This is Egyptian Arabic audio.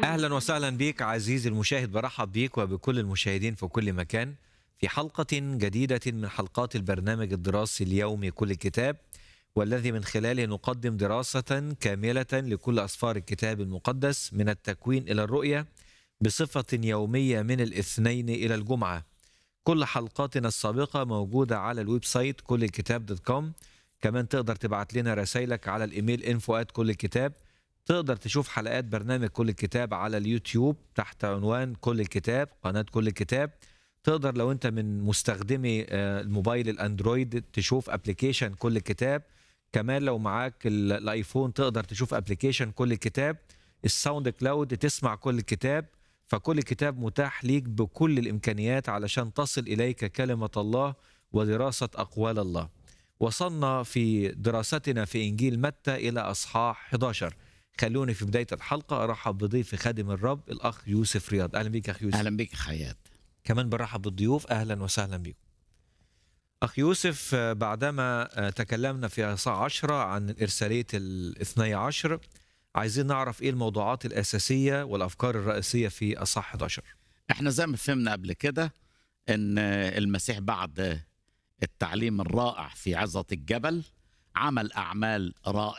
اهلا وسهلا بك عزيزي المشاهد برحب بك وبكل المشاهدين في كل مكان في حلقة جديدة من حلقات البرنامج الدراسي اليومي كل كتاب والذي من خلاله نقدم دراسة كاملة لكل أسفار الكتاب المقدس من التكوين إلى الرؤية بصفة يومية من الاثنين إلى الجمعة كل حلقاتنا السابقة موجودة على الويب سايت كل الكتاب دوت كوم كمان تقدر تبعت لنا رسائلك على الإيميل info at كل الكتاب تقدر تشوف حلقات برنامج كل الكتاب على اليوتيوب تحت عنوان كل الكتاب قناة كل الكتاب تقدر لو انت من مستخدمي آه، الموبايل الاندرويد تشوف ابلكيشن كل الكتاب كمان لو معاك ال- الايفون تقدر تشوف ابلكيشن كل الكتاب الساوند كلاود تسمع كل الكتاب فكل كتاب متاح ليك بكل الامكانيات علشان تصل اليك كلمة الله ودراسة اقوال الله وصلنا في دراستنا في انجيل متى الى اصحاح 11 خلوني في بدايه الحلقه ارحب بضيفي خادم الرب الاخ يوسف رياض اهلا بيك يا اخ يوسف اهلا بك خيات كمان برحب بالضيوف اهلا وسهلا بكم اخ يوسف آه، بعدما آه، تكلمنا في اصحاح 10 عن ارساليه الاثني عشر عايزين نعرف ايه الموضوعات الاساسيه والافكار الرئيسيه في اصحاح 11 احنا زي ما فهمنا قبل كده ان المسيح بعد التعليم الرائع في عظة الجبل عمل اعمال رائعة